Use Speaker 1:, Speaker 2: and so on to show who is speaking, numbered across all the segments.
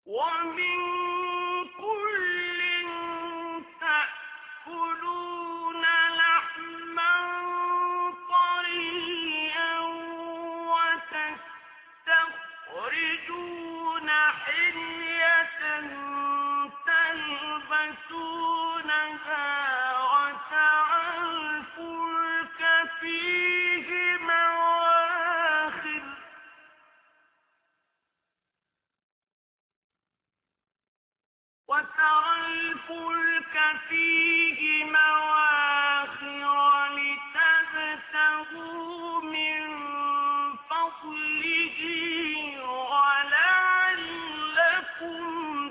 Speaker 1: ومن كل تأكلون لحما طريا وتستخرجون حلية تلبسونها وترى الفلك فيه مواخر وترى الفلك فيه مواخر لتبتغوا من فضله ولعلكم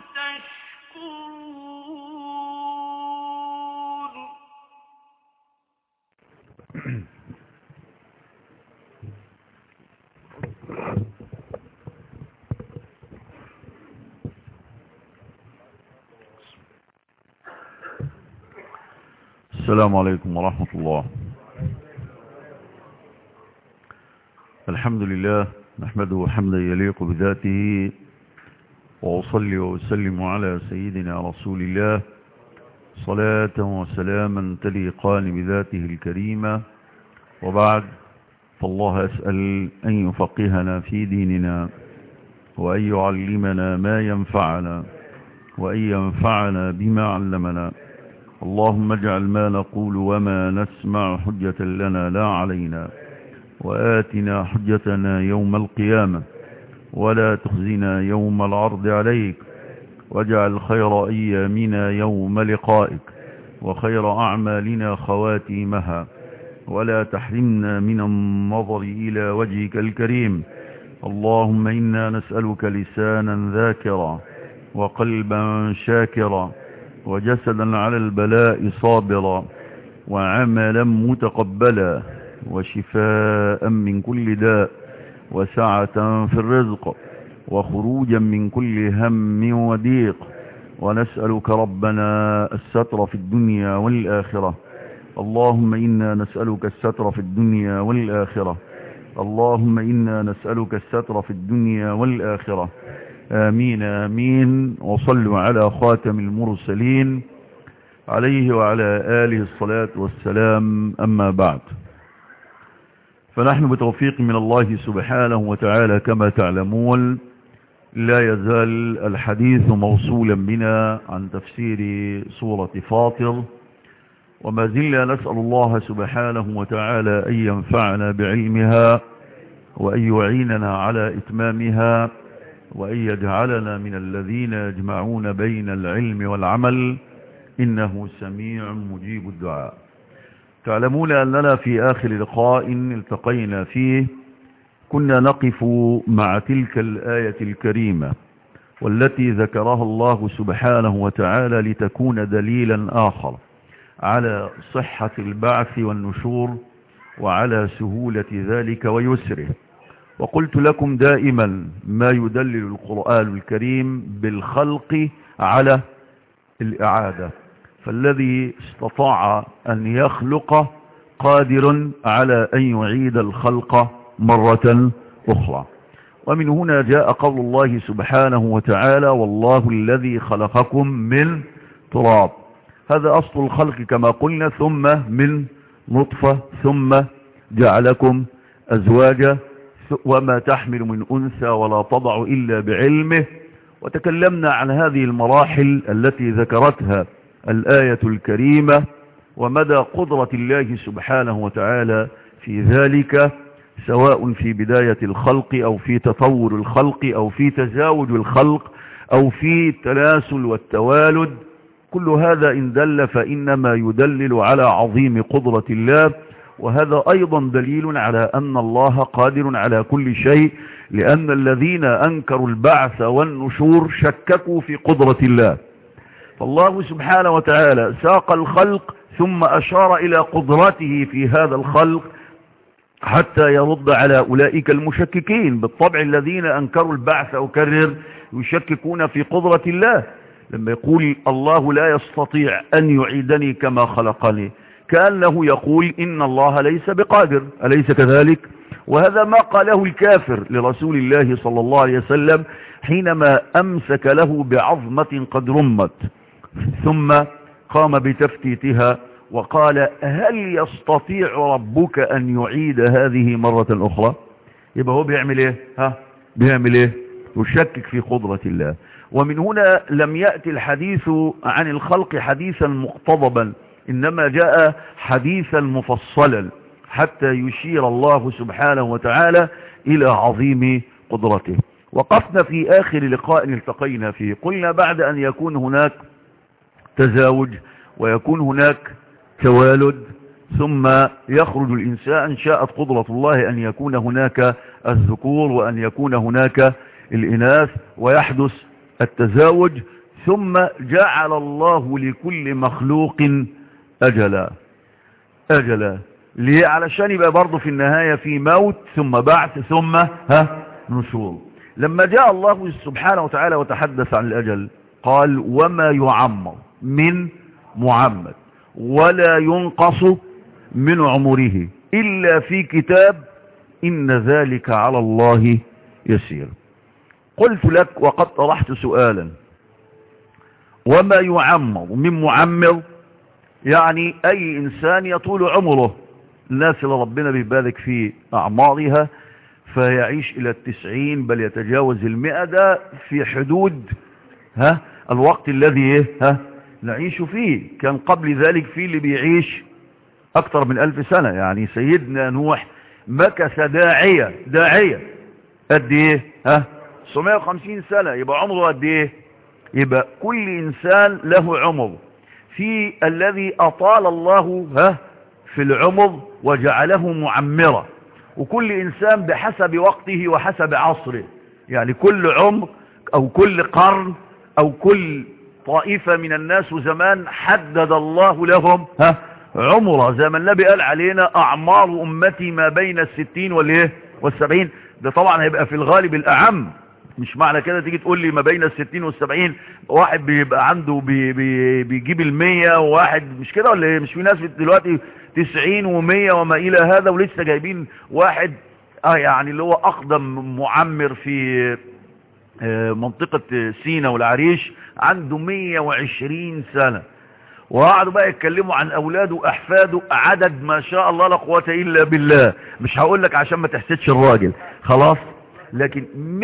Speaker 1: تشكرون
Speaker 2: السلام عليكم ورحمة الله الحمد لله نحمده حمدا يليق بذاته وأصلي وأسلم على سيدنا رسول الله صلاة وسلاما تليقان بذاته الكريمة وبعد فالله أسأل أن يفقهنا في ديننا وأن يعلمنا ما ينفعنا وأن ينفعنا بما علمنا اللهم اجعل ما نقول وما نسمع حجة لنا لا علينا وآتنا حجتنا يوم القيامة ولا تخزنا يوم العرض عليك واجعل خير أيامنا يوم لقائك وخير أعمالنا خواتيمها ولا تحرمنا من النظر إلى وجهك الكريم اللهم إنا نسألك لسانا ذاكرا وقلبا شاكرا وجسدا على البلاء صابرا وعملا متقبلا وشفاء من كل داء وسعة في الرزق وخروجا من كل هم وضيق ونسألك ربنا الستر في الدنيا والآخرة اللهم إنا نسألك الستر في الدنيا والآخرة اللهم إنا نسألك الستر في الدنيا والآخرة آمين آمين وصلوا على خاتم المرسلين عليه وعلى آله الصلاة والسلام أما بعد فنحن بتوفيق من الله سبحانه وتعالى كما تعلمون لا يزال الحديث موصولا بنا عن تفسير سورة فاطر وما زلنا نسأل الله سبحانه وتعالى أن ينفعنا بعلمها وأن يعيننا على إتمامها وأن يجعلنا من الذين يجمعون بين العلم والعمل إنه سميع مجيب الدعاء تعلمون أننا في آخر لقاء التقينا فيه كنا نقف مع تلك الآية الكريمة والتي ذكرها الله سبحانه وتعالى لتكون دليلا آخر على صحة البعث والنشور وعلى سهولة ذلك ويسره وقلت لكم دائما ما يدلل القرآن الكريم بالخلق على الإعادة فالذي استطاع أن يخلق قادر على أن يعيد الخلق مرة أخرى ومن هنا جاء قول الله سبحانه وتعالى والله الذي خلقكم من تراب هذا أصل الخلق كما قلنا ثم من نطفة ثم جعلكم أزواجا وما تحمل من أنثى ولا تضع إلا بعلمه وتكلمنا عن هذه المراحل التي ذكرتها الآية الكريمة ومدى قدرة الله سبحانه وتعالى في ذلك سواء في بداية الخلق أو في تطور الخلق أو في تزاوج الخلق أو في التناسل والتوالد كل هذا إن دل فإنما يدلل على عظيم قدرة الله وهذا أيضا دليل على أن الله قادر على كل شيء لأن الذين أنكروا البعث والنشور شككوا في قدرة الله فالله سبحانه وتعالى ساق الخلق ثم أشار إلى قدرته في هذا الخلق حتى يرد على أولئك المشككين بالطبع الذين أنكروا البعث أكرر يشككون في قدرة الله لما يقول الله لا يستطيع أن يعيدني كما خلقني كأنه يقول إن الله ليس بقادر أليس كذلك وهذا ما قاله الكافر لرسول الله صلى الله عليه وسلم حينما أمسك له بعظمة قد رمت ثم قام بتفتيتها وقال هل يستطيع ربك أن يعيد هذه مرة أخرى يبقى هو بيعمل ايه ها بيعمل ايه يشكك في قدرة الله ومن هنا لم يأتي الحديث عن الخلق حديثا مقتضبا إنما جاء حديثا مفصلا حتى يشير الله سبحانه وتعالى إلى عظيم قدرته وقفنا في آخر لقاء التقينا فيه قلنا بعد أن يكون هناك تزاوج ويكون هناك توالد ثم يخرج الإنسان شاءت قدرة الله أن يكون هناك الذكور وأن يكون هناك الإناث ويحدث التزاوج ثم جعل الله لكل مخلوق أجلا أجلا ليه علشان يبقى برضه في النهاية في موت ثم بعث ثم ها نشور لما جاء الله سبحانه وتعالى وتحدث عن الأجل قال وما يعمر من معمد ولا ينقص من عمره إلا في كتاب إن ذلك على الله يسير قلت لك وقد طرحت سؤالا وما يعمر من معمر يعني أي إنسان يطول عمره الناس اللي ربنا بيبارك في أعمارها فيعيش إلى التسعين بل يتجاوز المئة ده في حدود ها الوقت الذي إيه؟ ها نعيش فيه كان قبل ذلك في اللي بيعيش أكثر من ألف سنة يعني سيدنا نوح مكث داعية داعية قد إيه ها 950 سنة يبقى عمره قد إيه يبقى كل إنسان له عمر في الذي أطال الله ها في العمر وجعله معمرة وكل إنسان بحسب وقته وحسب عصره يعني كل عمر أو كل قرن أو كل طائفة من الناس زمان حدد الله لهم ها عمره زي ما النبي قال علينا أعمار أمتي ما بين الستين والإيه والسبعين ده طبعا هيبقى في الغالب الأعم مش معنى كده تيجي تقول لي ما بين الستين والسبعين واحد بيبقى عنده بي بي بيجيب المية وواحد مش كده ولا ايه مش في ناس دلوقتي تسعين ومية وما الى هذا ولسه جايبين واحد اه يعني اللي هو اقدم معمر في آه منطقة سينا والعريش عنده مية وعشرين سنة وقعدوا بقى يتكلموا عن اولاده واحفاده عدد ما شاء الله لا قوه الا بالله مش هقول لك عشان ما تحسدش الراجل خلاص لكن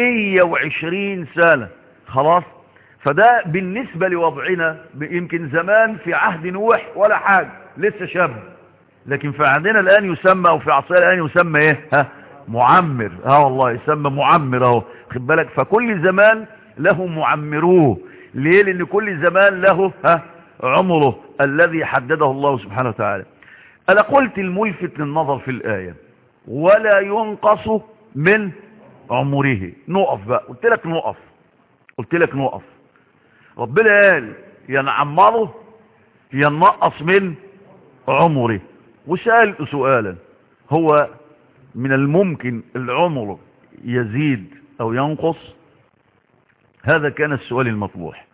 Speaker 2: 120 سنة خلاص فده بالنسبة لوضعنا يمكن زمان في عهد نوح ولا حاجة لسه شاب لكن في عندنا الآن يسمى أو في عصرنا الآن يسمى إيه ها معمر ها والله يسمى معمر اهو خد بالك فكل زمان له معمروه ليه لأن كل زمان له ها عمره الذي حدده الله سبحانه وتعالى أنا قلت الملفت للنظر في الآية ولا ينقص من عمره نقف بقى قلت لك نقف قلت لك نقف ربنا قال يا نعمره يا نقص من عمره وسألت سؤالا هو من الممكن العمر يزيد او ينقص هذا كان السؤال المطروح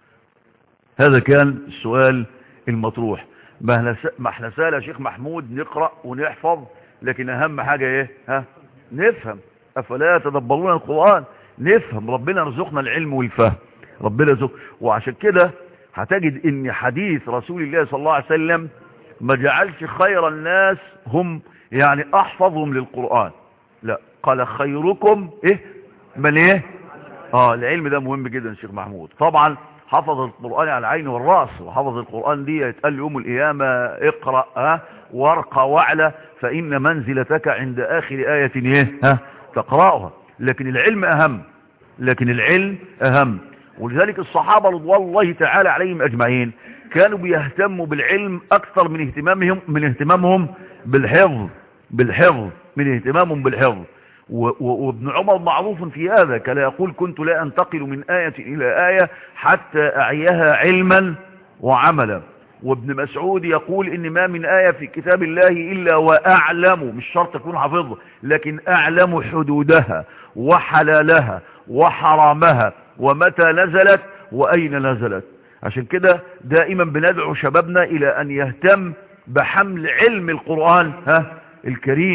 Speaker 2: هذا كان السؤال المطروح ما احنا سأل يا شيخ محمود نقرأ ونحفظ لكن اهم حاجة ايه ها نفهم افلا يتدبرون القرآن نفهم ربنا رزقنا العلم والفهم ربنا رزق وعشان كده هتجد ان حديث رسول الله صلى الله عليه وسلم ما جعلش خير الناس هم يعني احفظهم للقرآن لا قال خيركم ايه من ايه اه العلم ده مهم جدا شيخ محمود طبعا حفظ القرآن على العين والرأس وحفظ القرآن دي يتقال يوم القيامة اقرأ ها وارقى واعلى فإن منزلتك عند آخر آية ايه ها تقرأها لكن العلم أهم لكن العلم أهم ولذلك الصحابة رضوان الله تعالى عليهم أجمعين كانوا بيهتموا بالعلم أكثر من اهتمامهم من اهتمامهم بالحفظ بالحفظ من اهتمامهم بالحفظ وابن عمر معروف في هذا كان يقول كنت لا أنتقل من آية إلى آية حتى أعيها علما وعملا وابن مسعود يقول إن ما من آية في كتاب الله إلا وأعلم مش شرط تكون حافظها لكن أعلم حدودها وحلالها وحرامها ومتى نزلت وأين نزلت عشان كده دائما بندعو شبابنا إلى أن يهتم بحمل علم القرآن ها الكريم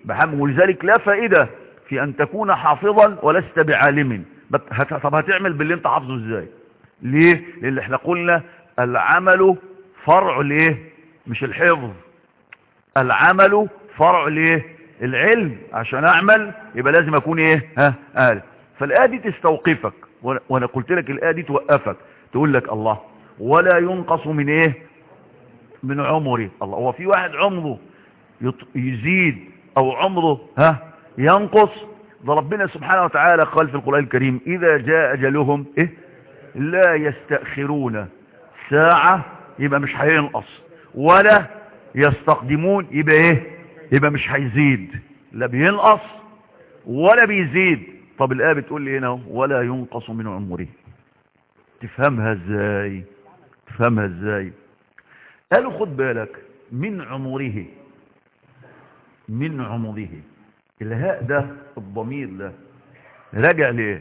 Speaker 2: بحمل ولذلك لا فائدة في أن تكون حافظا ولست بعالم بت- هت- طب هتعمل باللي انت حافظه ازاي ليه لان احنا قلنا العمل فرع ليه مش الحفظ العمل فرع ليه العلم عشان اعمل يبقى لازم اكون ايه ها قال فالآية دي تستوقفك وانا وأنا قلت لك الآية دي توقفك تقول لك الله ولا ينقص من ايه من عمري الله هو في واحد عمره يط- يزيد او عمره ها ينقص ده ربنا سبحانه وتعالى قال في القرآن الكريم اذا جاء اجلهم ايه لا يستأخرون ساعة يبقى مش هينقص ولا يستقدمون يبقى ايه يبقى مش هيزيد لا بينقص ولا بيزيد طب الآية بتقول لي هنا ولا ينقص من عمره تفهمها ازاي تفهمها ازاي قالوا خد بالك من عمره من عمره الهاء ده الضمير ده راجع ليه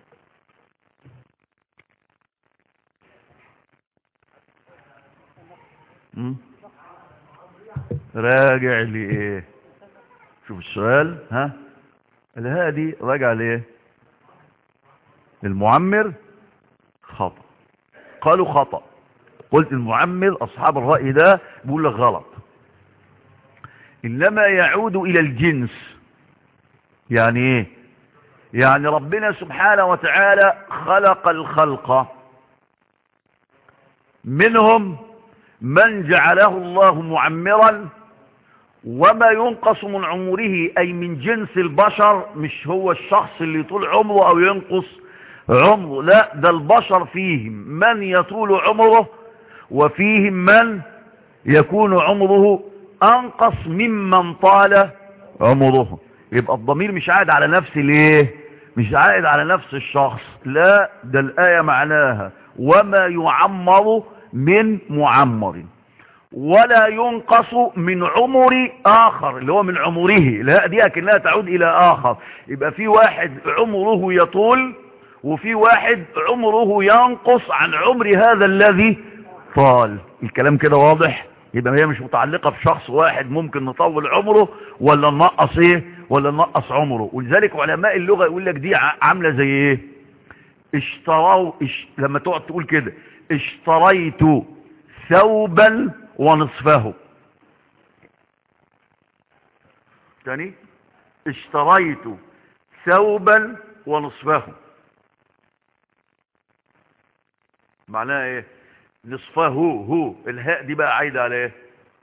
Speaker 2: مم؟ راجع لإيه شوف السؤال ها الهاء دي راجع لإيه المعمر خطأ قالوا خطأ قلت المعمر أصحاب الرأي ده بيقول لك غلط إنما يعود إلى الجنس يعني إيه يعني ربنا سبحانه وتعالى خلق الخلق منهم من جعله الله معمرا وما ينقص من عمره أي من جنس البشر مش هو الشخص اللي يطول عمره أو ينقص عمره لا ده البشر فيهم من يطول عمره وفيهم من يكون عمره أنقص ممن طال عمره يبقى الضمير مش عائد على نفس الايه مش عائد على نفس الشخص لا ده الآية معناها وما يعمر من معمر ولا ينقص من عمر آخر اللي هو من عمره لا دي أكنها تعود إلى آخر يبقى في واحد عمره يطول وفي واحد عمره ينقص عن عمر هذا الذي طال الكلام كده واضح يبقى هي مش متعلقة بشخص واحد ممكن نطول عمره ولا ننقص ايه ولا ننقص عمره ولذلك علماء اللغة يقول لك دي ع- عاملة زي ايه اشتروا اش... لما تقعد تقول كده اشتريت ثوبا ونصفه تاني اشتريت ثوبا ونصفه معناها ايه نصفه هو الهاء دي بقى عايدة على ايه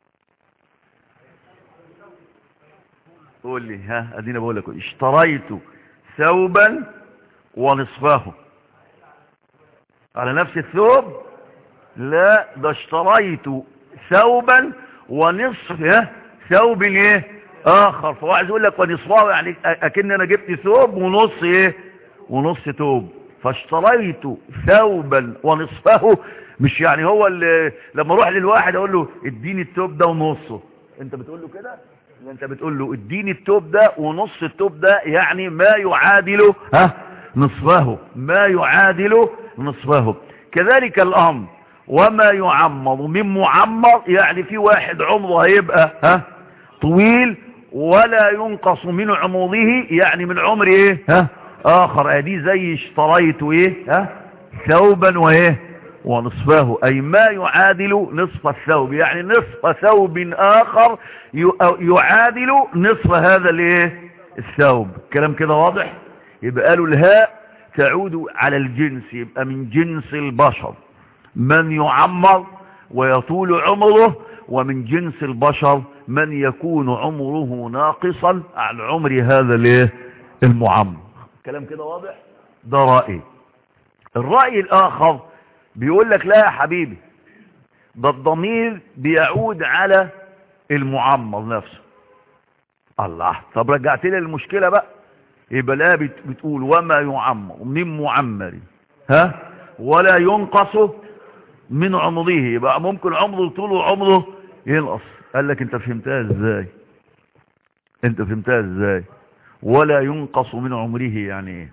Speaker 2: قول لي ها ادينا بقول لك اشتريت ثوبا ونصفه على نفس الثوب لا ده اشتريت ثوبا ونصف ها ثوب ايه اخر فهو عايز يقول لك ونصفه يعني اكن انا جبت ثوب ونص ايه ونص ثوب فاشتريت ثوبا ونصفه مش يعني هو اللي لما اروح للواحد اقول له اديني الثوب ده ونصه انت بتقول له كده لا انت بتقول له اديني الثوب ده ونص الثوب ده يعني ما يعادل ها نصفه ما يعادل نصفه كذلك الامر وما يعمر من معمر يعني في واحد عمره هيبقى ها طويل ولا ينقص من عمره يعني من عمر ايه ها اخر ادي زي اشتريت ايه ها ثوبا وايه ونصفه اي ما يعادل نصف الثوب يعني نصف ثوب اخر ي- يعادل نصف هذا الايه الثوب كلام كده واضح يبقى قالوا الهاء تعود على الجنس يبقى من جنس البشر من يعمر ويطول عمره ومن جنس البشر من يكون عمره ناقصا عن عمر هذا الايه المعمر كلام كده واضح ده رأي الرأي الآخر بيقول لك لا يا حبيبي ده الضمير بيعود على المعمر نفسه الله طب رجعت لي المشكلة بقى يبقى لا بت- بتقول وما يعمر من معمر ها ولا ينقص من عمره يبقى ممكن عمره طول عمره ينقص قال لك انت فهمتها ازاي انت فهمتها ازاي ولا ينقص من عمره يعني ايه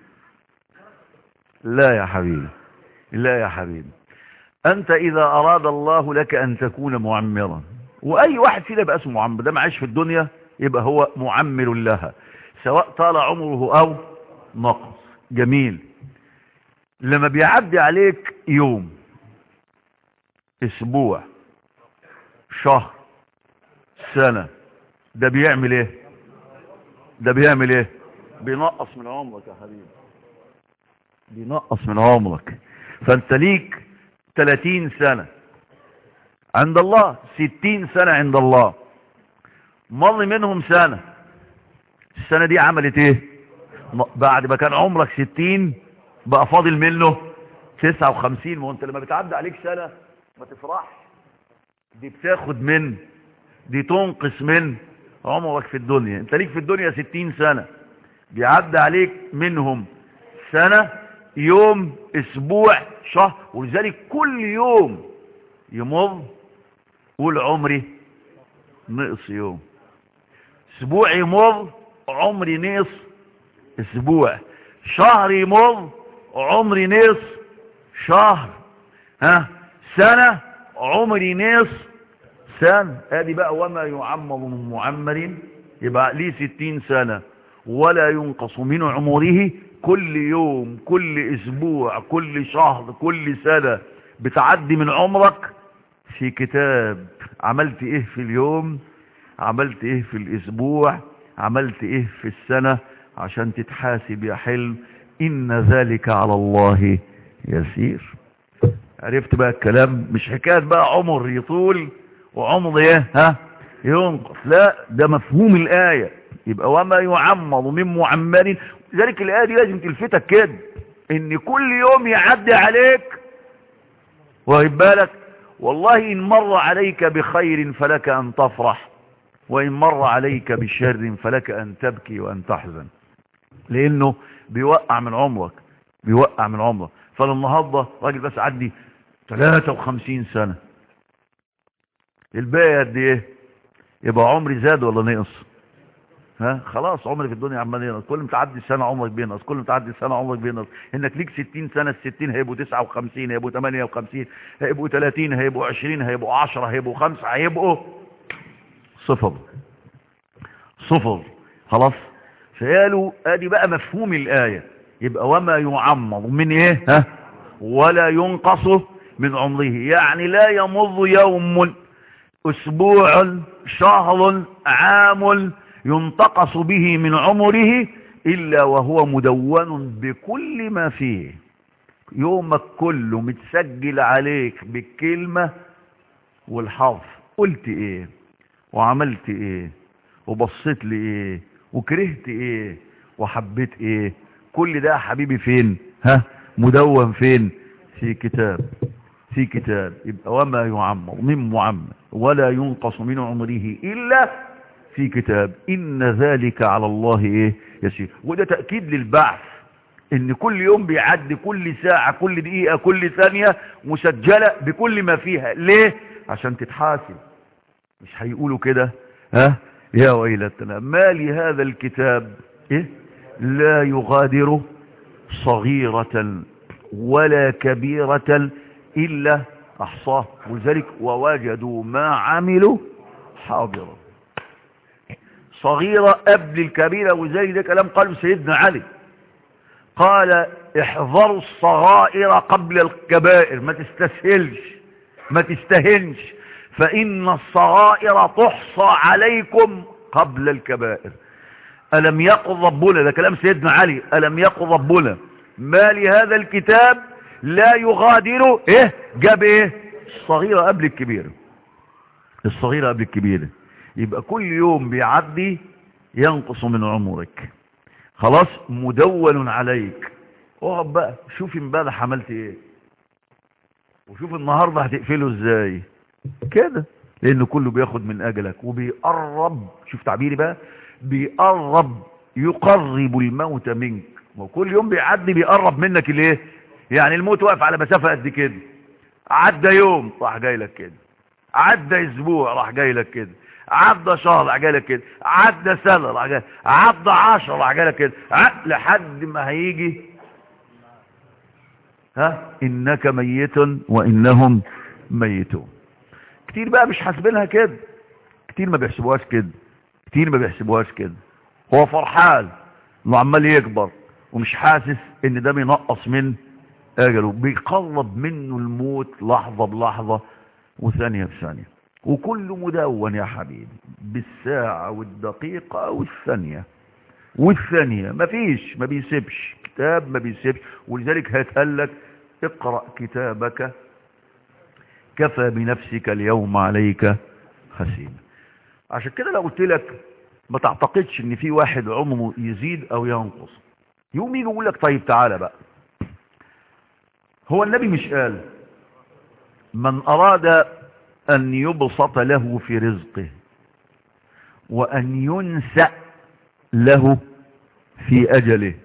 Speaker 2: لا يا حبيبي لا يا حبيبي انت اذا اراد الله لك ان تكون معمرا واي واحد فينا بقى اسمه معمر ده معيش في الدنيا يبقى هو معمر لها سواء طال عمره او نقص جميل لما بيعدي عليك يوم اسبوع شهر سنة ده بيعمل ايه ده بيعمل ايه بينقص من عمرك يا حبيبي بينقص من عمرك فانت ليك 30 سنة عند الله 60 سنة عند الله مر منهم سنة السنة دي عملت ايه بعد ما كان عمرك 60 بقى فاضل منه 59 ما انت لما بتعدي عليك سنة ما تفرحش دي بتاخد من دي تنقص من عمرك في الدنيا انت ليك في الدنيا 60 سنة بيعدي عليك منهم سنة يوم اسبوع شهر ولذلك كل يوم يمر قول عمري نقص يوم اسبوع يمر عمري نقص اسبوع شهر يمر عمري نقص شهر ها سنة عمري نقص سنة ادي بقى وما يعمر من معمر يبقى ليه ستين سنة ولا ينقص من عمره كل يوم كل اسبوع كل شهر كل سنة بتعدي من عمرك في كتاب عملت ايه في اليوم عملت ايه في الاسبوع عملت ايه في السنة عشان تتحاسب يا حلم ان ذلك على الله يسير عرفت بقى الكلام مش حكاية بقى عمر يطول وعمر ايه ها ينقص لا ده مفهوم الآية يبقى وما يعمر من معمر ذلك الآية دي لازم تلفتك كده ان كل يوم يعدي عليك واخد بالك والله ان مر عليك بخير فلك ان تفرح وان مر عليك بشر فلك ان تبكي وان تحزن لانه بيوقع من عمرك بيوقع من عمرك فالنهارده راجل بس عدي 53 سنة الباقي قد ايه يبقى عمري زاد ولا نقص ها خلاص عمري في الدنيا عمال ينقص كل ما تعدي السنه عمرك بينقص كل ما تعدي السنه عمرك بينقص انك ليك 60 سنه ال 60 هيبقوا 59 هيبقوا 58 هيبقوا 30 هيبقوا 20 هيبقوا 10 هيبقوا 5 هيبقوا صفر صفر خلاص فقالوا ادي بقى مفهوم الايه يبقى وما يعمر من ايه ها ولا ينقص من عمره يعني لا يمر يوم اسبوع شهر عام ينتقص به من عمره إلا وهو مدون بكل ما فيه يومك كله متسجل عليك بالكلمة والحرف قلت ايه وعملت ايه وبصيت لي ايه وكرهت ايه وحبيت ايه كل ده يا حبيبي فين ها مدون فين في كتاب في كتاب يبقى وما يعمر من معمر ولا ينقص من عمره إلا في كتاب إن ذلك على الله إيه يسير وده تأكيد للبعث إن كل يوم بيعدي كل ساعة كل دقيقة كل ثانية مسجلة بكل ما فيها ليه عشان تتحاسب مش هيقولوا كده ها يا ويلتنا ما لهذا الكتاب إيه لا يغادر صغيرة ولا كبيرة إلا أحصاه ولذلك ووجدوا ما عملوا حاضرا صغيرة قبل الكبيرة وذلك ده كلام قال سيدنا علي قال احذروا الصغائر قبل الكبائر ما تستسهلش ما تستهنش فإن الصغائر تحصى عليكم قبل الكبائر ألم يقل ربنا ده كلام سيدنا علي ألم يقل ربنا ما لهذا الكتاب لا يغادر ايه جاب ايه الصغيرة قبل الكبيرة الصغيرة قبل الكبيرة يبقى كل يوم بيعدي ينقص من عمرك خلاص مدون عليك اقعد بقى شوف امبارح عملت ايه وشوف النهارده هتقفله ازاي كده لان كله بياخد من اجلك وبيقرب شوف تعبيري بقى بيقرب يقرب الموت منك وكل يوم بيعدي بيقرب منك الايه يعني الموت واقف على مسافه قد كده عدى يوم راح جاي لك كده عدى اسبوع راح جاي لك كده عدى شهر راح جاي لك كده عدى سنه راح جاي عدى 10 راح جاي لك كده لحد ما هيجي ها انك ميت وانهم ميتون كتير بقى مش حاسبينها كده كتير ما بيحسبوهاش كده كتير ما بيحسبوهاش كده هو فرحان انه عمال يكبر ومش حاسس ان ده بينقص من اجله بيقرب منه الموت لحظة بلحظة وثانية بثانية وكل مدون يا حبيبي بالساعة والدقيقة والثانية والثانية مفيش ما بيسيبش كتاب ما بيسيبش ولذلك هيتقال لك اقرأ كتابك كفى بنفسك اليوم عليك حسيبا عشان كده لو قلت لك ما تعتقدش ان في واحد عمره يزيد او ينقص يقوم يجي يقول لك طيب تعالى بقى هو النبي مش قال من اراد ان يبسط له في رزقه وان ينسأ له في اجله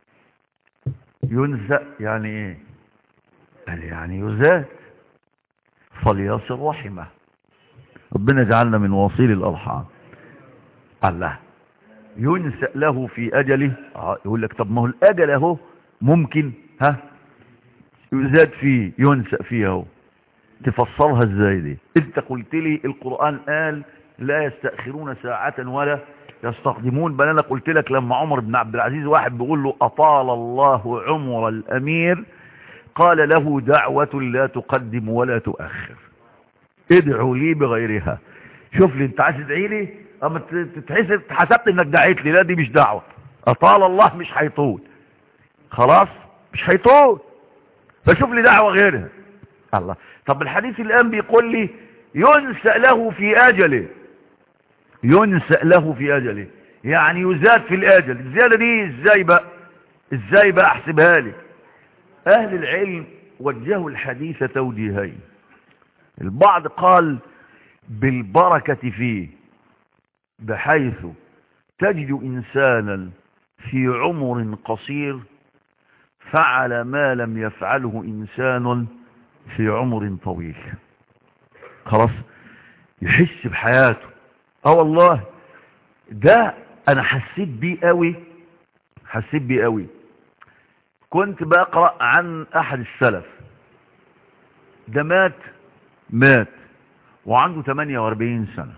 Speaker 2: ينسأ يعني ايه قال يعني يزاد فليصل رحمه ربنا جعلنا من وصيل الارحام الله ينسأ له في اجله آه، يقول لك طب ما هو الاجل اهو ممكن ها يزاد فيه ينسأ فيه اهو تفسرها ازاي دي انت قلت لي القرآن قال لا يستأخرون ساعة ولا يستقدمون بل انا قلت لك لما عمر بن عبد العزيز واحد بيقول له اطال الله عمر الامير قال له دعوة لا تقدم ولا تؤخر ادعوا لي بغيرها شوف لي انت عايز تدعي لي اما تتحسب حسبت انك دعيت لي لا دي مش دعوة اطال الله مش هيطول خلاص مش هيطول فشوف لي دعوة غيرها الله طب الحديث الان بيقول لي ينسأ له في اجله ينسأ له في اجله يعني يزاد في الاجل الزيادة دي ازاي بقى ازاي بقى احسبها لي اهل العلم وجهوا الحديث توجيهين البعض قال بالبركة فيه بحيث تجد إنسانا في عمر قصير فعل ما لم يفعله إنسان في عمر طويل خلاص يحس بحياته اه والله ده انا حسيت بيه قوي حسيت بيه قوي كنت بقرأ عن احد السلف ده مات مات وعنده 48 سنة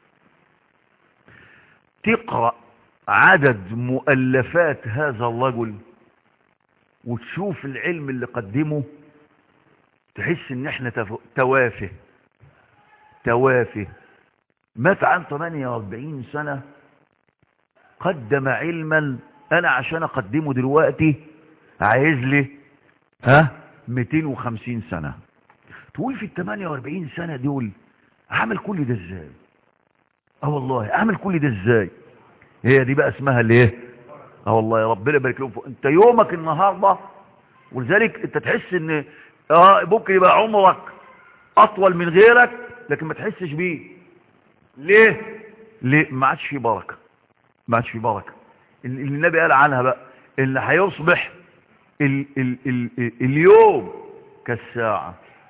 Speaker 2: تقرأ عدد مؤلفات هذا الرجل وتشوف العلم اللي قدمه تحس ان احنا تف- توافه توافه مات عن 48 سنة قدم علما انا عشان اقدمه دلوقتي عايز لي ها 250 سنة تقول في ال 48 سنة دول عمل كل ده ازاي اه والله عمل كل ده ازاي هي دي بقى اسمها الايه اه والله يا ربنا يبارك لهم فوق. انت يومك النهارده ولذلك انت تحس ان اه ممكن يبقى عمرك اطول من غيرك لكن ما تحسش بيه ليه ليه ما عادش في بركه ما عادش في بركه اللي النبي قال عنها بقى اللي هيصبح ال ال ال ال اليوم كالساعه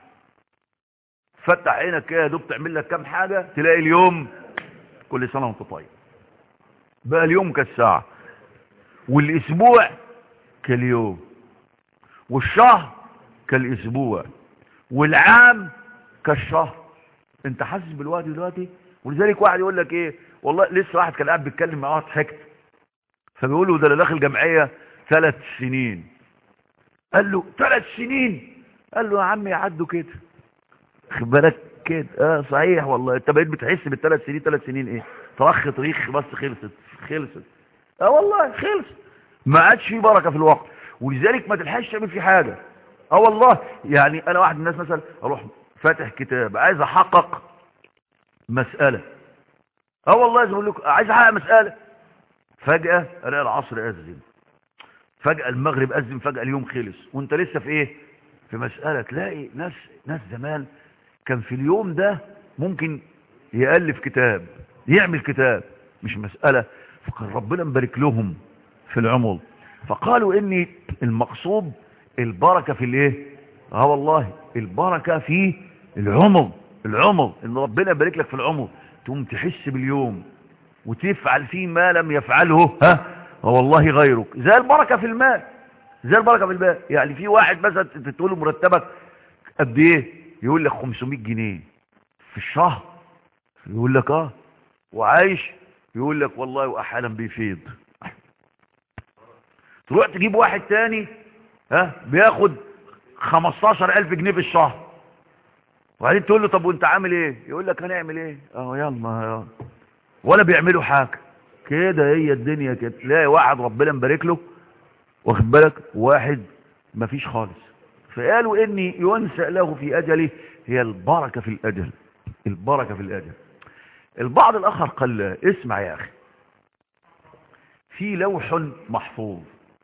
Speaker 2: فتح عينك كده يا دوب تعمل لك كام حاجه تلاقي اليوم كل سنه وانت طيب بقى اليوم كالساعه والاسبوع كاليوم والشهر كالاسبوع والعام كالشهر انت حاسس بالوقت دلوقتي ولذلك واحد يقول لك ايه والله لسه واحد كان قاعد بيتكلم مع واحد حكت فبيقول له ده انا داخل جمعيه ثلاث سنين قال له ثلاث سنين قال له يا عم يعدوا كده خد بالك كده اه صحيح والله انت بقيت بتحس بالثلاث سنين ثلاث سنين ايه طرخ طريخ بس خلصت خلصت اه والله خلص ما عادش في بركه في الوقت ولذلك ما تلحقش تعمل فيه حاجه اه والله يعني انا واحد من الناس مثلا اروح فاتح كتاب عايز احقق مساله اه والله زي ما بقول لكم عايز احقق مساله فجاه الاقي العصر اذن فجاه المغرب اذن فجاه اليوم خلص وانت لسه في ايه في مساله تلاقي ناس ناس زمان كان في اليوم ده ممكن يألف كتاب يعمل كتاب مش مسألة فكان ربنا مبارك لهم في العمر فقالوا ان المقصود البركة في الايه اه والله البركة في العمر العمر ان ربنا يبارك لك في العمر تقوم تحس باليوم وتفعل فيه ما لم يفعله ها اه والله غيرك زي البركة في المال زي البركة في المال يعني في واحد مثلا تقول له مرتبك قد ايه يقول لك 500 جنيه في الشهر يقول لك اه وعايش يقول لك والله واحيانا بيفيض تروح تجيب واحد تاني ها بياخد 15000 جنيه في الشهر وبعدين تقول له طب وانت عامل ايه يقول لك هنعمل ايه اه يلا يلا ولا بيعملوا حاجه كده هي الدنيا كده تلاقي واحد ربنا مبارك له واخد بالك واحد مفيش خالص فقالوا اني ينسأ له في اجله هي البركه في الاجل البركه في الاجل البعض الاخر قال لا اسمع يا اخي في لوح محفوظ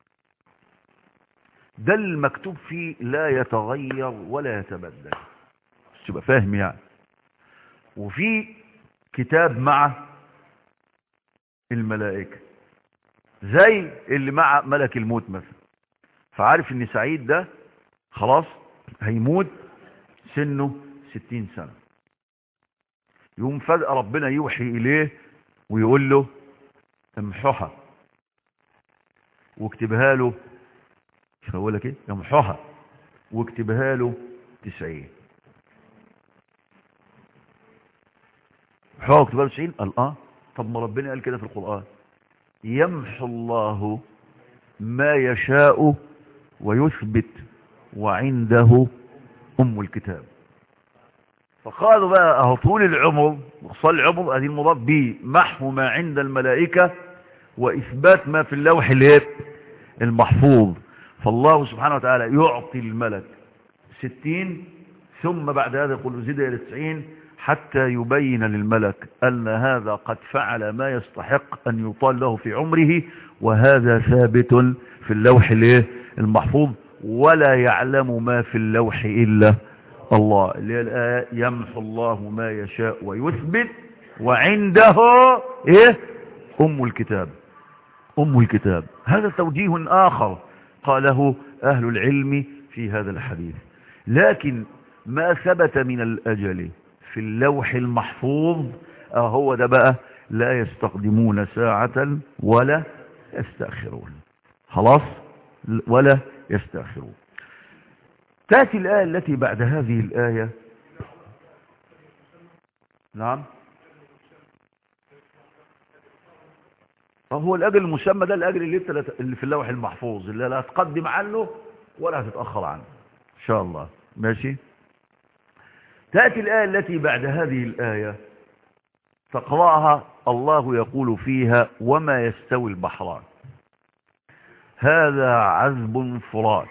Speaker 2: ده المكتوب فيه لا يتغير ولا يتبدل بس تبقى فاهم يعني وفي كتاب مع الملائكة زي اللي مع ملك الموت مثلا فعارف ان سعيد ده خلاص هيموت سنه ستين سنة يوم فجأة ربنا يوحي إليه ويقول له امحوها واكتبها له مش هقول لك ايه امحوها واكتبها له تسعين امحوها واكتبها له تسعين قال اه طب ما ربنا قال كده في القرآن يمحو الله ما يشاء ويثبت وعنده أم الكتاب فقالوا بقى اهو طول العمر وصل العمر ادي المضاف به محو ما عند الملائكة واثبات ما في اللوح الايه المحفوظ فالله سبحانه وتعالى يعطي الملك ستين ثم بعد هذا يقول زد الى تسعين حتى يبين للملك أن هذا قد فعل ما يستحق أن يطال له في عمره وهذا ثابت في اللوح الايه المحفوظ ولا يعلم ما في اللوح إلا الله اللي هي الآية يمحو الله ما يشاء ويثبت وعنده إيه أم الكتاب أم الكتاب هذا توجيه آخر قاله أهل العلم في هذا الحديث لكن ما ثبت من الأجل في اللوح المحفوظ هو ده بقى لا يستقدمون ساعة ولا يستأخرون خلاص ولا يستأخرون تأتي الآية التي بعد هذه الآية نعم هو الأجل المسمى ده الأجل اللي, اللي في اللوح المحفوظ اللي لا تقدم عنه ولا تتأخر عنه إن شاء الله ماشي تأتي الآية التي بعد هذه الآية تقرأها الله يقول فيها وما يستوي البحران هذا عذب فرات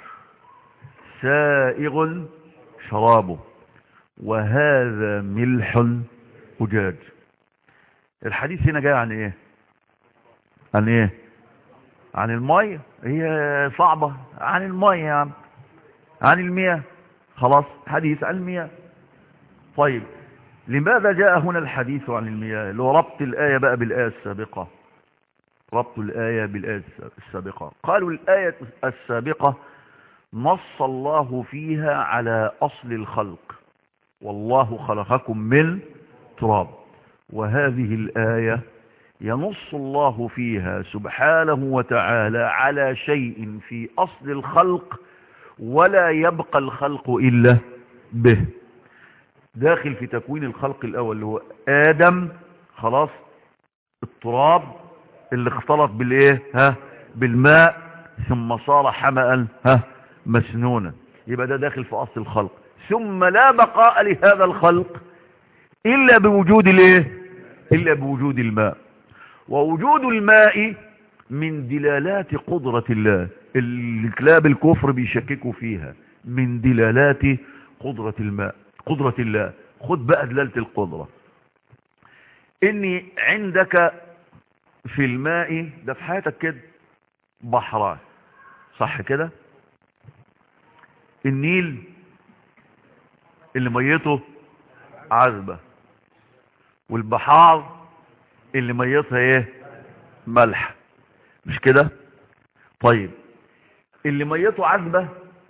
Speaker 2: سائغ شرابه وهذا ملح أجاج الحديث هنا جاي عن ايه عن ايه عن المية هي صعبة عن المية يا عم عن المياه خلاص حديث عن المياه طيب لماذا جاء هنا الحديث عن المياه اللي هو ربط الآية بقى بالآية السابقة ربط الآية بالآية السابقة قالوا الآية السابقة نص الله فيها على أصل الخلق والله خلقكم من تراب وهذه الآية ينص الله فيها سبحانه وتعالى على شيء في أصل الخلق ولا يبقى الخلق إلا به داخل في تكوين الخلق الأول اللي هو آدم خلاص التراب اللي اختلط بالايه ها بالماء ثم صار حمأ ها مسنونا يبقى ده داخل في أصل الخلق ثم لا بقاء لهذا الخلق إلا بوجود الايه إلا بوجود الماء ووجود الماء من دلالات قدرة الله الكلاب الكفر بيشككوا فيها من دلالات قدرة الماء قدرة الله خد بقى دلالة القدرة اني عندك في الماء ده في حياتك كده بحران صح كده النيل اللي ميته عذبة والبحار اللي ميتها ايه ملح مش كده طيب اللي ميته عذبة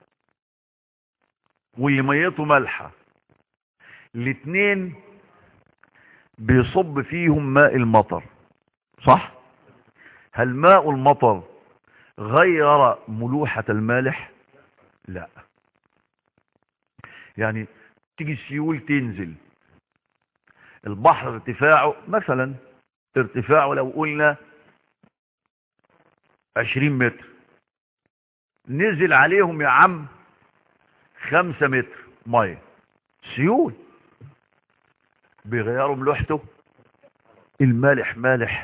Speaker 2: واللي ميته ملحة الاتنين بيصب فيهم ماء المطر صح هل ماء المطر غير ملوحة المالح لا يعني تيجي السيول تنزل البحر ارتفاعه مثلا ارتفاعه لو قلنا 20 متر نزل عليهم يا عم 5 متر ميه سيول بيغيروا ملوحته المالح مالح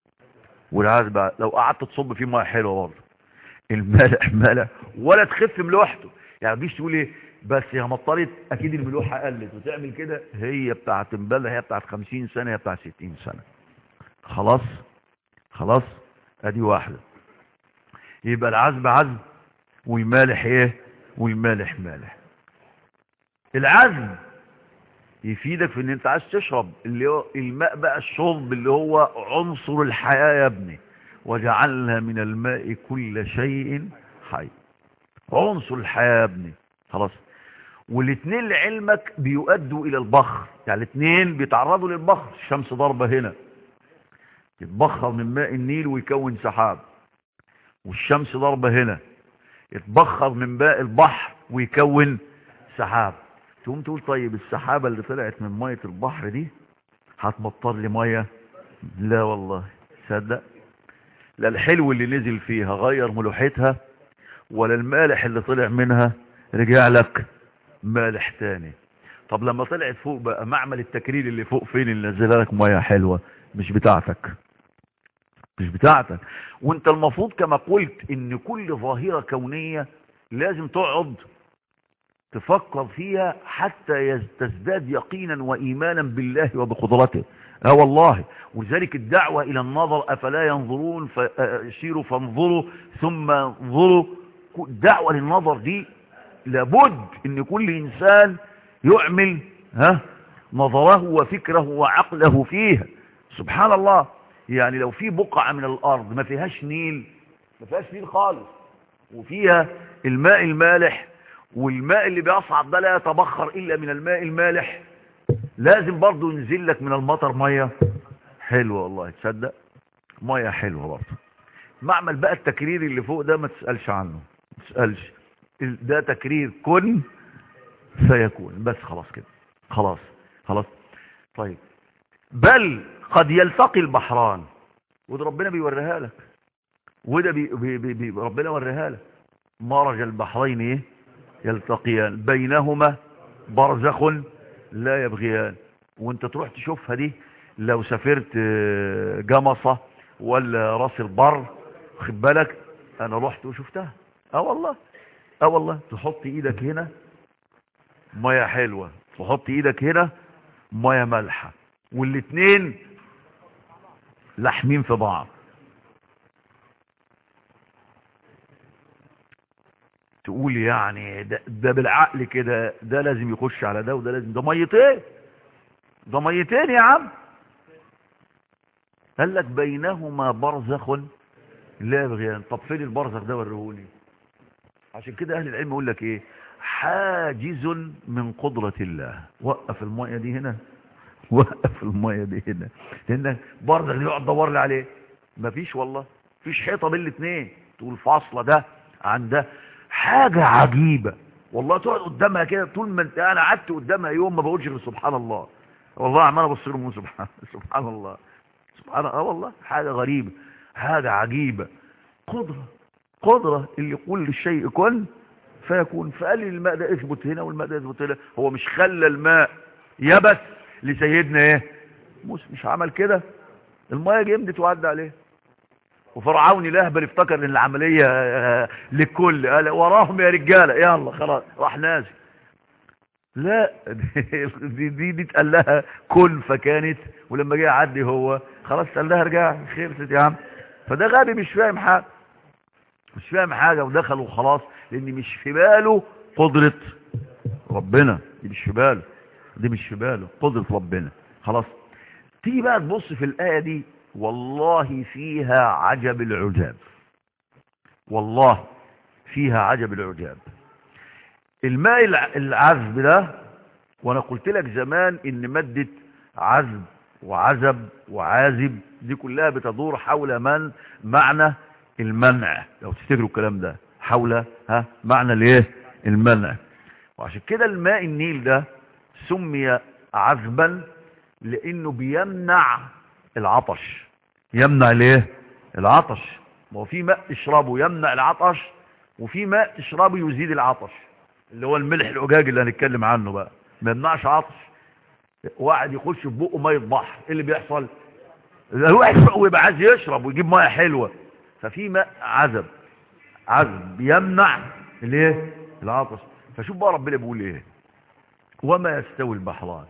Speaker 2: والعذب لو قعدت تصب فيه ميه حلوه برضه المالح مالح ولا تخف ملوحته يعني مش تقول ايه بس يا مطرت اكيد الملوحه قلت وتعمل كده هي بتاعت امبارح هي بتاعت 50 سنه هي بتاعت 60 سنه خلاص خلاص ادي واحده يبقى العذب عذب والمالح ايه والمالح مالح العزم يفيدك في ان انت عايز تشرب اللي هو الماء بقى الشرب اللي هو عنصر الحياة يا ابني وجعلنا من الماء كل شيء حي عنصر الحياة يا ابني خلاص والاثنين لعلمك بيؤدوا الى البخر يعني الاثنين بيتعرضوا للبخر الشمس ضربة هنا يتبخر من ماء النيل ويكون سحاب والشمس ضربة هنا يتبخر من ماء البحر ويكون سحاب تقوم تقول طيب السحابة اللي طلعت من مية البحر دي هتمطر لي مية لا والله صدق لا الحلو اللي نزل فيها غير ملوحتها ولا المالح اللي طلع منها رجع لك مالح تاني طب لما طلعت فوق بقى معمل التكرير اللي فوق فين اللي نزل لك مية حلوة مش بتاعتك مش بتاعتك وانت المفروض كما قلت ان كل ظاهرة كونية لازم تقعد تفكر فيها حتى تزداد يقينا وإيمانا بالله وبقدرته اه والله ولذلك الدعوة إلى النظر أفلا ينظرون فسيروا فانظروا ثم انظروا الدعوة للنظر دي لابد ان كل إنسان يعمل ها نظره وفكره وعقله فيها سبحان الله يعني لو في بقعة من الأرض ما فيهاش نيل ما فيهاش نيل خالص وفيها الماء المالح والماء اللي بيصعد ده لا يتبخر إلا من الماء المالح لازم برضو ينزل لك من المطر مية حلوة والله تصدق مية حلوة برضو معمل بقى التكرير اللي فوق ده ما تسألش عنه ما تسألش ده تكرير كن فيكون بس خلاص كده خلاص خلاص طيب بل قد يلتقي البحران وده ربنا بيوريها لك وده بي بي بي بي ربنا وريها لك مرج البحرين ايه يلتقيان بينهما برزخ لا يبغيان وانت تروح تشوفها دي لو سافرت جمصة ولا راس البر خد بالك انا رحت وشفتها اه والله اه والله تحط ايدك هنا ميه حلوة تحط ايدك هنا ميه مالحة والاتنين لحمين في بعض تقول يعني ده, ده بالعقل كده ده لازم يخش على ده وده لازم ده ميتين ده ميتين يا عم قال لك بينهما برزخ لا يبغيان طب فين البرزخ ده وريهولي عشان كده اهل العلم يقول لك ايه حاجز من قدرة الله وقف المية دي هنا وقف المية دي هنا لان برزخ دي يقعد دور لي عليه مفيش والله مفيش حيطة بين الاثنين تقول فاصلة ده عن ده حاجة عجيبة والله تقعد قدامها كده طول ما انت انا قعدت قدامها يوم ما بقولش غير سبحان الله والله عمال ابص لهم سبحان سبحان الله سبحان الله والله حاجة غريبة حاجة عجيبة قدرة قدرة اللي يقول للشيء كن فيكون فقال لي الماء ده اثبت هنا والماء ده اثبت هنا هو مش خلى الماء يبس لسيدنا ايه مش مش عمل كده المايه جمدت وعدى عليه وفرعون الاهبل افتكر ان العملية للكل قال وراهم يا رجالة يلا خلاص راح نازل لا دي دي, دي تقال لها كن فكانت ولما جه يعدي هو خلاص قال لها ارجع خلصت يا عم فده غبي مش فاهم حاجة مش فاهم حاجة ودخل وخلاص لان مش في باله قدرة ربنا دي مش في باله دي مش في باله قدرة ربنا خلاص تيجي بقى تبص في الآية دي والله فيها عجب العجاب والله فيها عجب العجاب الماء العذب ده وانا قلت لك زمان ان مادة عذب وعزب وعازب دي كلها بتدور حول من معنى المنع لو تفتكروا الكلام ده حول ها معنى الايه المنع وعشان كده الماء النيل ده سمي عذبا لانه بيمنع العطش يمنع ليه العطش ما هو في ماء تشربه يمنع العطش وفي ماء تشربه يزيد العطش اللي هو الملح العجاج اللي هنتكلم عنه بقى ما يمنعش عطش واحد يخش في بقه ميه بحر ايه اللي بيحصل الواحد ويبقى عايز يشرب ويجيب ميه حلوه ففي ماء عذب عذب يمنع الايه العطش فشوف بقى ربنا بيقول ايه وما يستوي البحران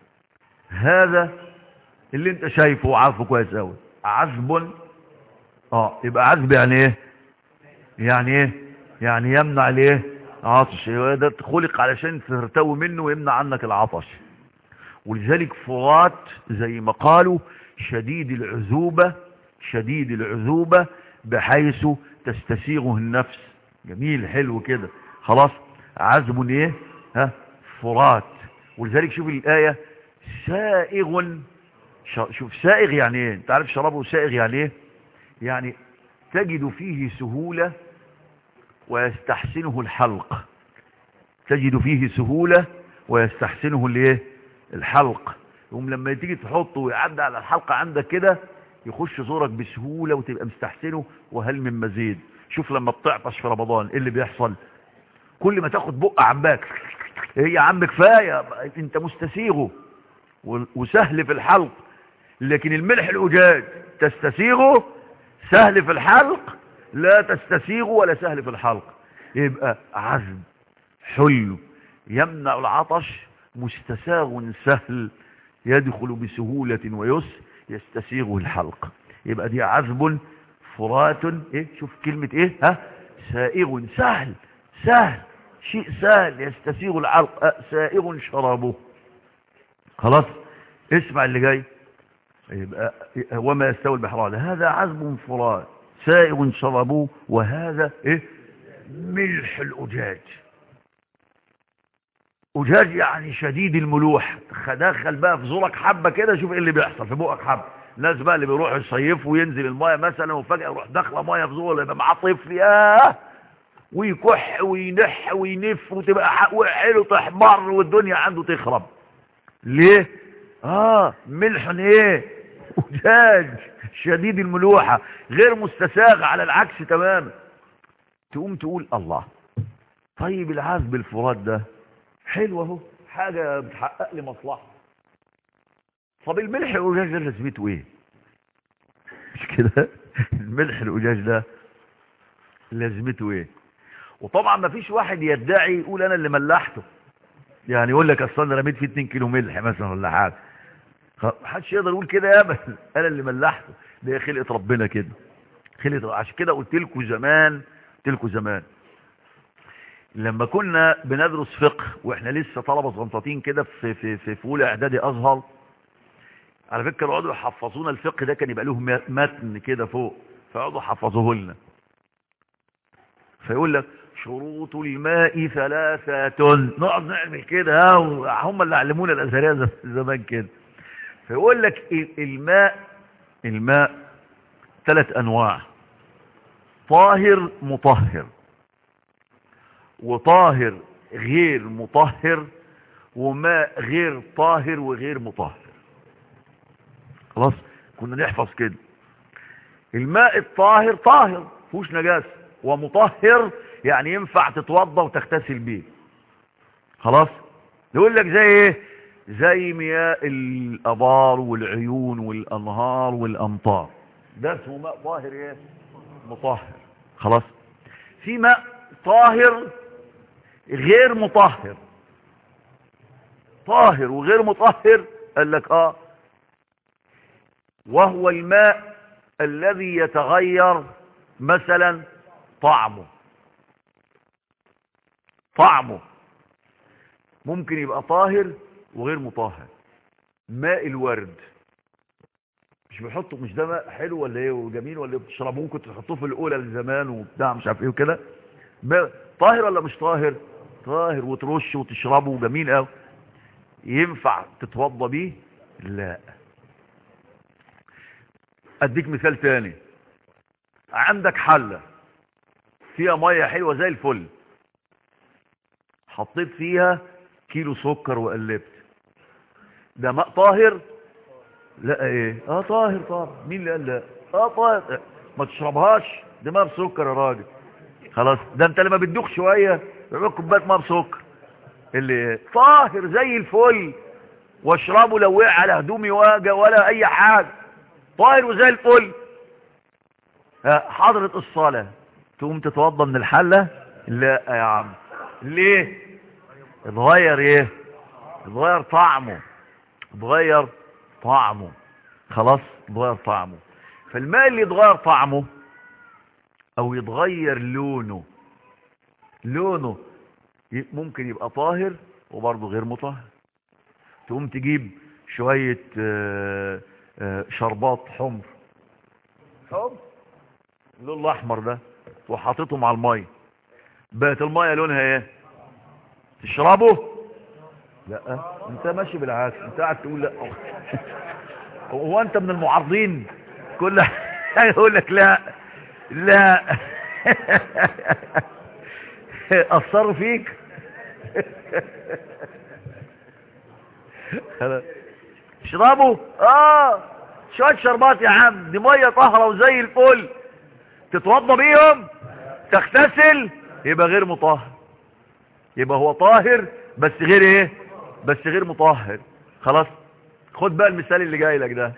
Speaker 2: هذا اللي انت شايفه وعارفه كويس قوي عذب اه يبقى عذب يعني ايه يعني ايه يعني يمنع الايه عطش ده خلق علشان ترتوي منه ويمنع عنك العطش ولذلك فرات زي ما قالوا شديد العذوبة شديد العذوبة بحيث تستسيغه النفس جميل حلو كده خلاص عذب ايه ها فرات ولذلك شوف الآية سائغ شوف سائغ يعني ايه انت عارف شرابه سائغ يعني ايه يعني تجد فيه سهولة ويستحسنه الحلق تجد فيه سهولة ويستحسنه الايه الحلق يقوم لما تيجي تحطه ويعدي على الحلقة عندك كده يخش زورك بسهولة وتبقى مستحسنه وهل من مزيد شوف لما بتعطش في رمضان ايه اللي بيحصل كل ما تاخد بق عماك هي عم كفاية انت مستسيغه وسهل في الحلق لكن الملح الأجاج تستسيغه سهل في الحلق لا تستسيغه ولا سهل في الحلق يبقى عذب حلو يمنع العطش مستساغ سهل يدخل بسهولة ويسر يستسيغه الحلق يبقى دي عذب فرات ايه شوف كلمة ايه ها سائغ سهل سهل شيء سهل يستسيغ العلق سائغ شرابه خلاص اسمع اللي جاي يبقى وما يستوي البحران هذا عذب فرات سائغ شربوه وهذا ايه ملح الأجاج أجاج يعني شديد الملوح دخل بقى في زورك حبة كده شوف ايه اللي بيحصل في بقك حبة الناس بقى اللي بيروحوا يصيفوا وينزل المايه مثلا وفجأة يروح داخله مايه في زوره يبقى معاه طفل ياه ويكح وينح وينف وتبقى حلو تحمر والدنيا عنده تخرب ليه اه ملح ايه أجاج شديد الملوحة غير مستساغ على العكس تماما تقوم تقول الله طيب العذب الفرات ده حلو اهو حاجة بتحقق لي مصلحة طب الملح الأجاج ده لازمته ايه مش كده الملح الأجاج ده لازمته ايه وطبعا ما فيش واحد يدعي يقول انا اللي ملحته يعني يقول لك اصل انا رميت فيه 2 كيلو ملح مثلا ولا حاجه محدش يقدر يقول كده يا ابدا انا اللي ملحته ده خلقه ربنا كده خلقه عشان كده قلت لكم زمان قلت لكم زمان لما كنا بندرس فقه واحنا لسه طلبه صغنطاطين كده في في في, في اولى اعدادي ازهر على فكره يقعدوا يحفظونا الفقه ده كان يبقى له متن كده فوق فيقعدوا يحفظوه لنا فيقول لك شروط الماء ثلاثة نقعد نعمل كده هم اللي علمونا الازهريه زمان كده فيقول لك الماء الماء ثلاث انواع طاهر مطهر وطاهر غير مطهر وماء غير طاهر وغير مطهر خلاص كنا نحفظ كده الماء الطاهر طاهر فيهوش نجاسه ومطهر يعني ينفع تتوضى وتغتسل بيه خلاص يقول لك زي ايه زي مياه الابار والعيون والانهار والامطار ده اسمه ماء طاهر ايه مطهر خلاص في ماء طاهر غير مطهر طاهر وغير مطهر قال لك اه وهو الماء الذي يتغير مثلا طعمه طعمه ممكن يبقى طاهر وغير مطهر ماء الورد مش بيحطوا مش ده ماء حلو ولا ايه وجميل ولا ايه بتشربوه ممكن تحطوه في الاولى لزمان وبتاع مش عارف ايه وكده طاهر ولا مش طاهر طاهر وترش وتشربه جميل قوي ينفع تتوضى بيه لا اديك مثال تاني عندك حله فيها ميه حلوه زي الفل حطيت فيها كيلو سكر وقلبت ده ماء طاهر لا ايه اه طاهر طاهر مين اللي قال لا اه طاهر ما تشربهاش دي ماء بسكر يا راجل خلاص ده انت لما بتدوخ شويه يعمل كوبايه ماء بسكر اللي طاهر زي الفل واشربه لو وقع على هدومي واجا ولا اي حاجه طاهر وزي الفل ها، حضرة الصلاة تقوم تتوضى من الحلة لا يا عم ليه اتغير ايه اتغير طعمه اتغير طعمه خلاص اتغير طعمه فالماء اللي يتغير طعمه او يتغير لونه لونه ي- ممكن يبقى طاهر وبرضه غير مطهر تقوم تجيب شوية آه، آه، شربات حمر حمر اللون الاحمر ده وحاططهم على الميه بقت الميه لونها ايه تشربه لا انت ماشي بالعكس انت قاعد تقول لا هو انت من المعارضين كل حاجه يقول لك لا لا اثروا فيك اشربوا اه شويه شربات يا عم دي ميه طاهره وزي الفل تتوضى بيهم تغتسل يبقى غير مطهر يبقى هو طاهر بس غير ايه بس غير مطهر خلاص خد بقى المثال اللي جاي لك ده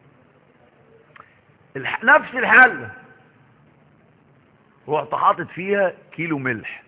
Speaker 2: الح... نفس الحله رحت حاطط فيها كيلو ملح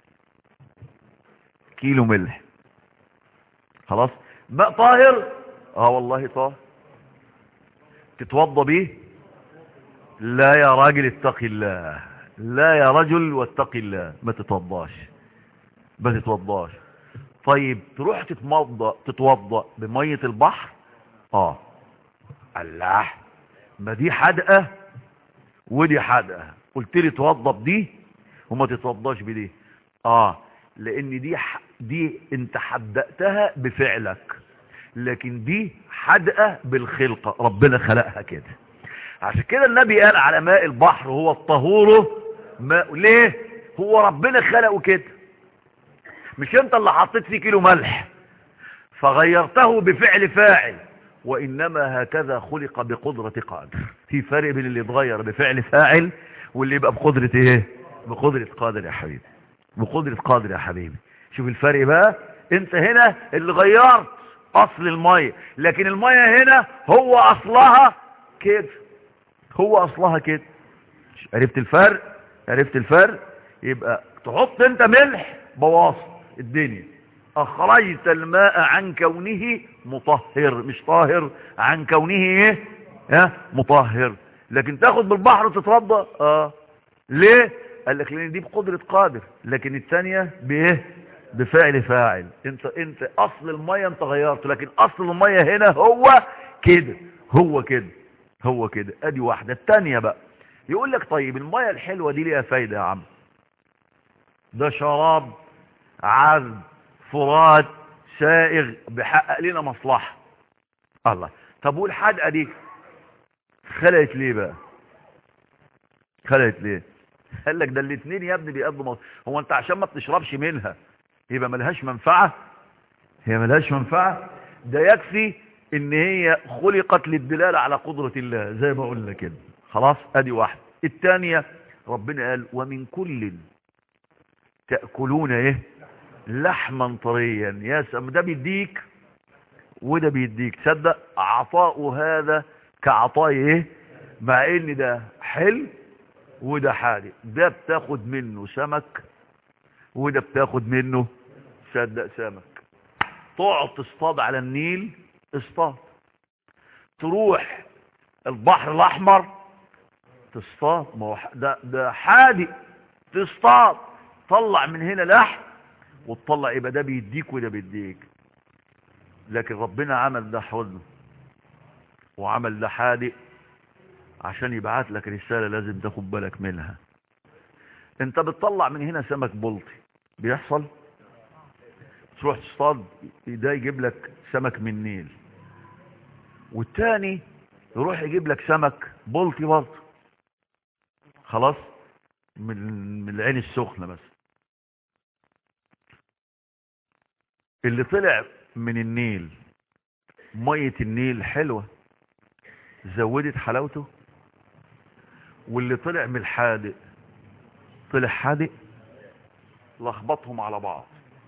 Speaker 2: كيلو ملح خلاص ماء طاهر اه والله طاهر تتوضى بيه لا يا راجل اتق الله لا يا رجل واتق الله ما تتوضاش ما تتوضاش طيب تروح تتمضى تتوضى بمية البحر اه الله ما دي حدقة ودي حدقة قلت لي توضى بدي وما تتوضاش بدي اه لان دي ح... دي انت حدقتها بفعلك لكن دي حدقة بالخلقة ربنا خلقها كده عشان كده النبي قال على ماء البحر هو الطهور ماء ليه هو ربنا خلقه كده مش انت اللي حطيت فيه كيلو ملح فغيرته بفعل فاعل وانما هكذا خلق بقدرة قادر في فرق بين اللي يتغير بفعل فاعل واللي يبقى بقدرة ايه بقدرة قادر يا حبيبي بقدرة قادر يا حبيبي شوف الفرق بقى انت هنا اللي غيرت اصل المية لكن المية هنا هو اصلها كده هو اصلها كده عرفت الفرق عرفت الفرق يبقى تحط انت ملح بواصل الدنيا اخرجت الماء عن كونه مطهر مش طاهر عن كونه ايه ها مطهر لكن تاخد بالبحر وتتوضا اه ليه قال لك لان دي بقدرة قادر لكن الثانية بايه بفعل فاعل انت انت اصل المية انت غيرته لكن اصل المية هنا هو كده هو كده هو كده ادي واحدة الثانية بقى يقول لك طيب المية الحلوة دي ليها فايدة يا عم ده شراب عذب فرات سائغ بيحقق لنا مصلحة الله طب والحدقة دي خلقت ليه بقى خلقت ليه قال لك ده الاثنين يا ابني بيقضوا مصلحة هو انت عشان ما بتشربش منها يبقى ملهاش منفعة هي ملهاش منفعة ده يكفي ان هي خلقت للدلالة على قدرة الله زي ما قلنا كده خلاص ادي واحد الثانية ربنا قال ومن كل تأكلون ايه لحما طريا يا سلام ده بيديك وده بيديك تصدق عطاء هذا كعطاء ايه مع ان ده حلو وده حادق ده بتاخد منه سمك وده بتاخد منه صدق سمك تقعد تصطاد على النيل اصطاد تروح البحر الاحمر تصطاد ما هو ده ده حادق تصطاد طلع من هنا لحم وتطلع يبقى ده بيديك وده بيديك لكن ربنا عمل ده حلو وعمل ده حادق عشان يبعت لك رسالة لازم تاخد بالك منها انت بتطلع من هنا سمك بلطي بيحصل تروح تصطاد ده يجيب لك سمك من النيل والتاني يروح يجيب لك سمك بلطي برضه خلاص من من العين السخنة بس اللي طلع من النيل مية النيل حلوة زودت حلاوته واللي طلع من الحادق طلع حادق لخبطهم على بعض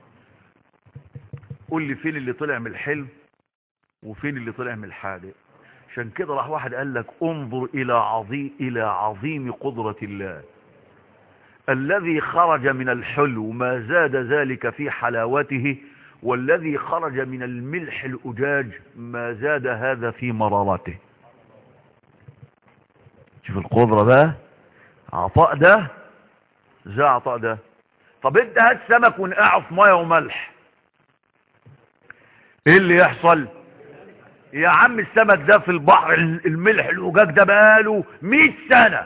Speaker 2: قول لي فين اللي طلع من الحلم وفين اللي طلع من الحادق عشان كده راح واحد قال لك انظر الى عظيم الى عظيم قدرة الله الذي خرج من الحلو ما زاد ذلك في حلاوته والذي خرج من الملح الأجاج ما زاد هذا في مرارته شوف القدرة بقى عطاء ده زي عطاء ده طب انت هات سمك ونقعه في ميه وملح ايه اللي يحصل يا عم السمك ده في البحر الملح الأجاج ده بقاله 100 سنة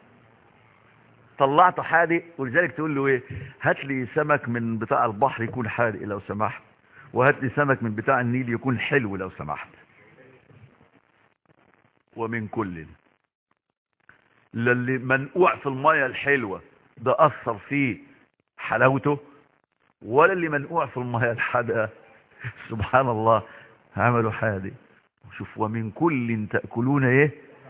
Speaker 2: طلعته حادق ولذلك تقول له ايه هات لي سمك من بتاع البحر يكون حادق لو سمحت وهات لي سمك من بتاع النيل يكون حلو لو سمحت ومن كل للي منقوع في المية الحلوة ده أثر فيه حلاوته ولا اللي منقوع في المية الحادقة سبحان الله عملوا حادق شوف ومن كل تأكلون ايه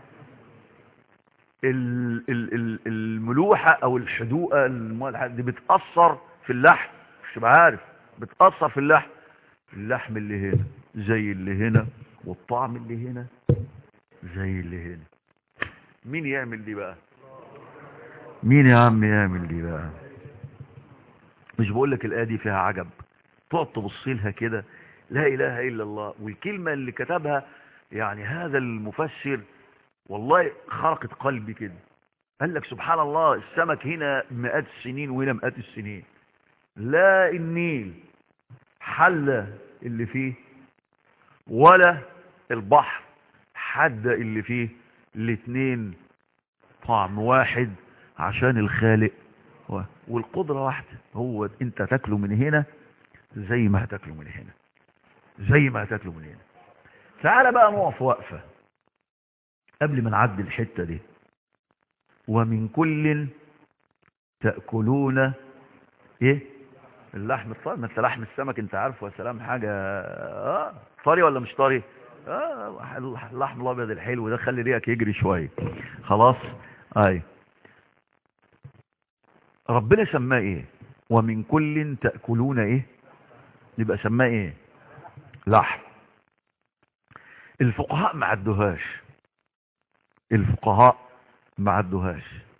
Speaker 2: ال ال ال الملوحة او الحدوقة دي بتأثر في اللحم مش عارف بتأثر في اللحم اللحم اللي هنا زي اللي هنا والطعم اللي هنا زي اللي هنا مين يعمل دي بقى مين يا عم يعمل دي بقى مش بقول لك الآية دي فيها عجب تقعد تبص لها كده لا إله إلا الله والكلمة اللي كتبها يعني هذا المفسر والله خرقت قلبي كده قال لك سبحان الله السمك هنا مئات السنين وهنا مئات السنين لا النيل حل اللي فيه ولا البحر حد اللي فيه الاتنين طعم واحد عشان الخالق والقدرة واحدة هو انت تاكله من هنا زي ما هتاكله من هنا زي ما هتاكله من هنا تعال بقى نقف وقفة قبل ما نعدي الحتة دي ومن كل تأكلون ايه اللحم الطري ما انت لحم السمك انت عارفه يا سلام حاجة اه طري ولا مش طري اه اللحم الابيض الحلو ده خلي ريقك يجري شوية خلاص اي ربنا سماه ايه ومن كل تأكلون ايه يبقى سماه ايه لحم الفقهاء ما عدوهاش الفقهاء ما عدوهاش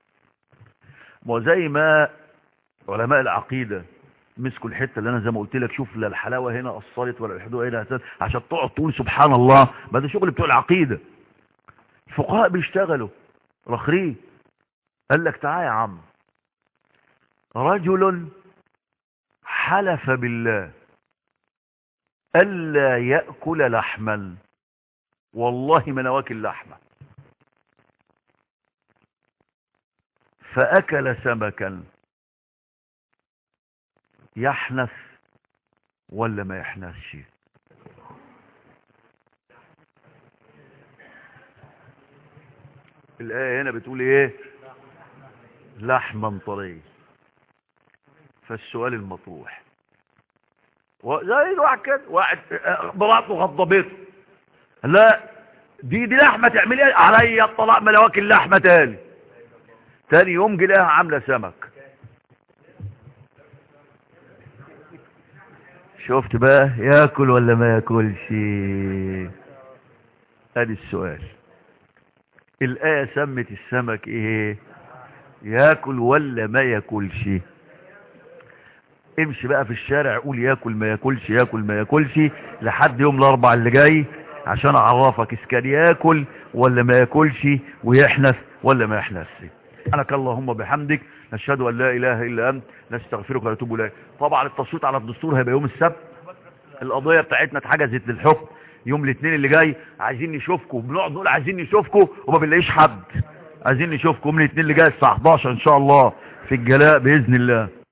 Speaker 2: وزي ما علماء العقيدة مسكوا الحتة اللي انا زي ما قلت لك شوف لا الحلاوة هنا قصرت ولا الحدوة هنا أساس عشان تقعد تقول سبحان الله ما ده شغل بتوع العقيدة الفقهاء بيشتغلوا رخرين قال لك تعال يا عم رجل حلف بالله ألا يأكل لحما والله ما انا واكل لحمة فأكل سمكا يحنث ولا ما يحنثش الآية هنا بتقول ايه لحما طري فالسؤال المطروح زي واحد كده واحد مراته غضبته لا دي دي لحمه تعمل ايه عليا الطلاق ما واكل لحمه تاني تاني يوم جلاها عامله سمك شفت بقى ياكل ولا ما ياكلش ادي السؤال الايه سمت السمك ايه ياكل ولا ما ياكلش امشي بقى في الشارع قول ياكل ما ياكلش ياكل ما ياكلش لحد يوم الاربع اللي جاي عشان اعرفك اسكان ياكل ولا ما ياكلش ويحنث ولا ما يحنثش سبحانك اللهم بحمدك نشهد ان لا اله الا انت نستغفرك ونتوب اليك طبعا التصويت على الدستور هيبقى يوم السبت القضيه بتاعتنا اتحجزت للحكم يوم الاثنين اللي جاي عايزين نشوفكم بنقعد نقول عايزين نشوفكم وما بنلاقيش حد عايزين نشوفكم يوم الاثنين اللي جاي الساعه 11 ان شاء الله في الجلاء باذن الله